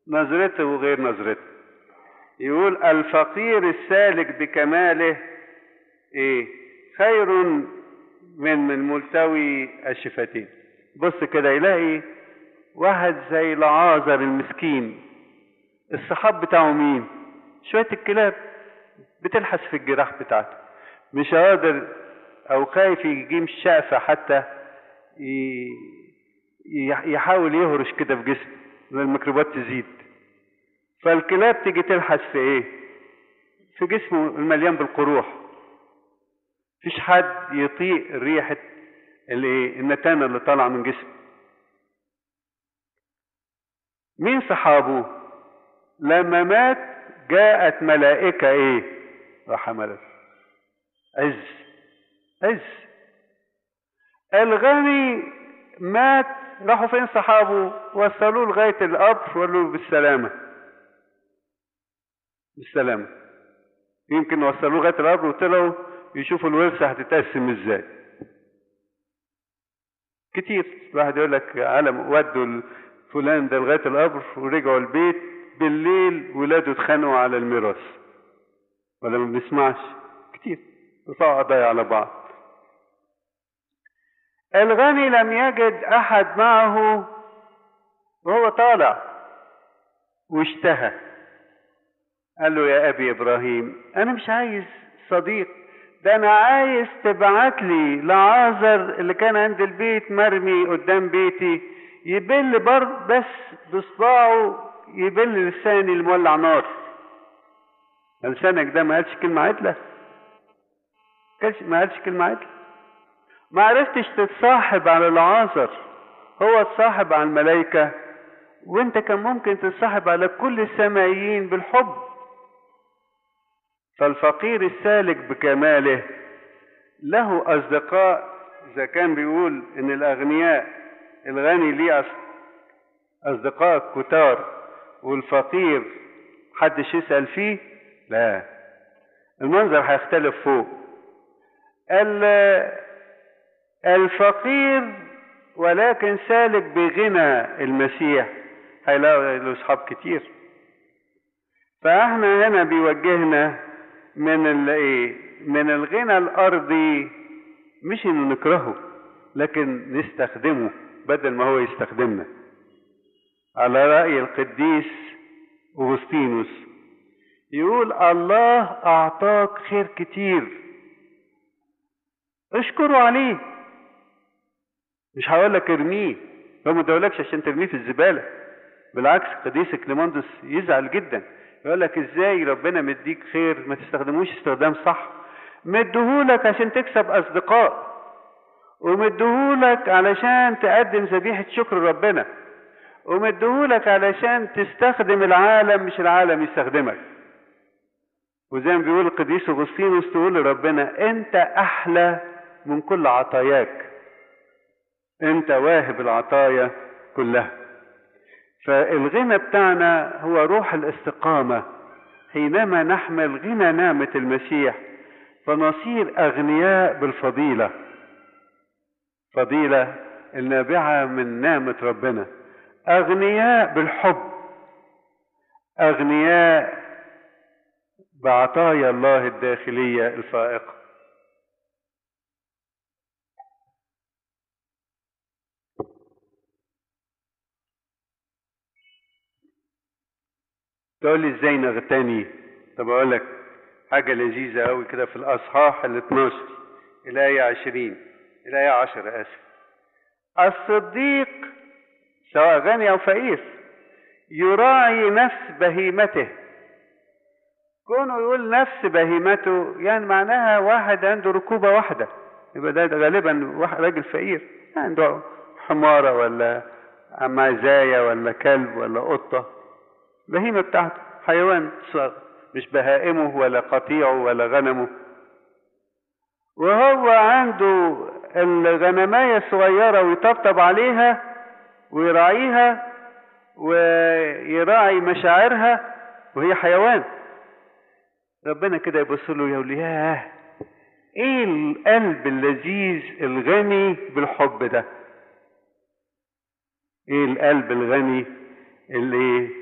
نظرته وغير نظرته يقول الفقير السالك بكماله ايه خير من الملتوي الشفتين بص كده يلاقي واحد زي لعازر المسكين الصحاب بتاعه مين شوية الكلاب بتلحس في الجراح بتاعته مش قادر او خايف يجيب الشقفة حتى يحاول يهرش كده في جسمه الميكروبات تزيد فالكلاب تيجي تلحس في ايه في جسمه المليان بالقروح مفيش حد يطيق ريحة الايه النتانة اللي طالعة من جسمه مين صحابه لما مات جاءت ملائكة ايه وحملت عز عز الغني مات راحوا فين صحابه وصلوه لغاية القبر وقالوا له بالسلامة بالسلامة يمكن وصلوه لغاية القبر وطلعوا يشوفوا الورثة هتتقسم ازاي كتير واحد يقول لك علم ودوا فلان ده لغاية القبر ورجعوا البيت بالليل ولاده اتخانقوا على الميراث ولا ما بنسمعش كتير رفعوا قضايا على بعض الغني لم يجد احد معه وهو طالع واشتهى قال له يا ابي ابراهيم انا مش عايز صديق ده انا عايز تبعت لي لعازر اللي كان عند البيت مرمي قدام بيتي يبل بر بس بصباعه يبل لساني المولع نار لسانك ده ما قالش كلمه عدله ما قالش كلمه عدله ما عرفتش تتصاحب على العازر هو اتصاحب على الملائكة وانت كان ممكن تتصاحب على كل السمائيين بالحب فالفقير السالك بكماله له أصدقاء إذا كان بيقول إن الأغنياء الغني ليه أصدقاء كتار والفقير محدش يسأل فيه لا المنظر هيختلف فوق الفقير ولكن سالك بغنى المسيح هيلاقي له اصحاب كتير فاحنا هنا بيوجهنا من الايه من الغنى الارضي مش انه نكرهه لكن نستخدمه بدل ما هو يستخدمنا على راي القديس اغسطينوس يقول الله اعطاك خير كتير اشكره عليه مش هقول لك ارميه هو ما ادولكش عشان ترميه في الزباله بالعكس قديس كليماندوس يزعل جدا يقول لك ازاي ربنا مديك خير ما تستخدموش استخدام صح مديهولك عشان تكسب اصدقاء ومديهولك علشان تقدم ذبيحه شكر ربنا ومديهولك علشان تستخدم العالم مش العالم يستخدمك وزي ما بيقول القديس اغسطينوس تقول لربنا انت احلى من كل عطاياك انت واهب العطايا كلها فالغنى بتاعنا هو روح الاستقامة حينما نحمل غنى نعمة المسيح فنصير أغنياء بالفضيلة فضيلة النابعة من نعمة ربنا أغنياء بالحب أغنياء بعطايا الله الداخلية الفائقة تقول لي ازاي نغتني طب اقول لك حاجه لذيذه قوي كده في الاصحاح ال 12 الايه 20 الايه 10 اسف الصديق سواء غني او فقير يراعي نفس بهيمته كونه يقول نفس بهيمته يعني معناها واحد عنده ركوبة واحدة يبقى ده غالبا واحد راجل فقير عنده حمارة ولا معزاية ولا كلب ولا قطة بهيمة بتاعته حيوان صغير مش بهائمه ولا قطيعه ولا غنمه وهو عنده الغنماية الصغيرة ويطبطب عليها ويراعيها ويراعي مشاعرها وهي حيوان ربنا كده يبص له يقول ياه ايه القلب اللذيذ الغني بالحب ده ايه القلب الغني اللي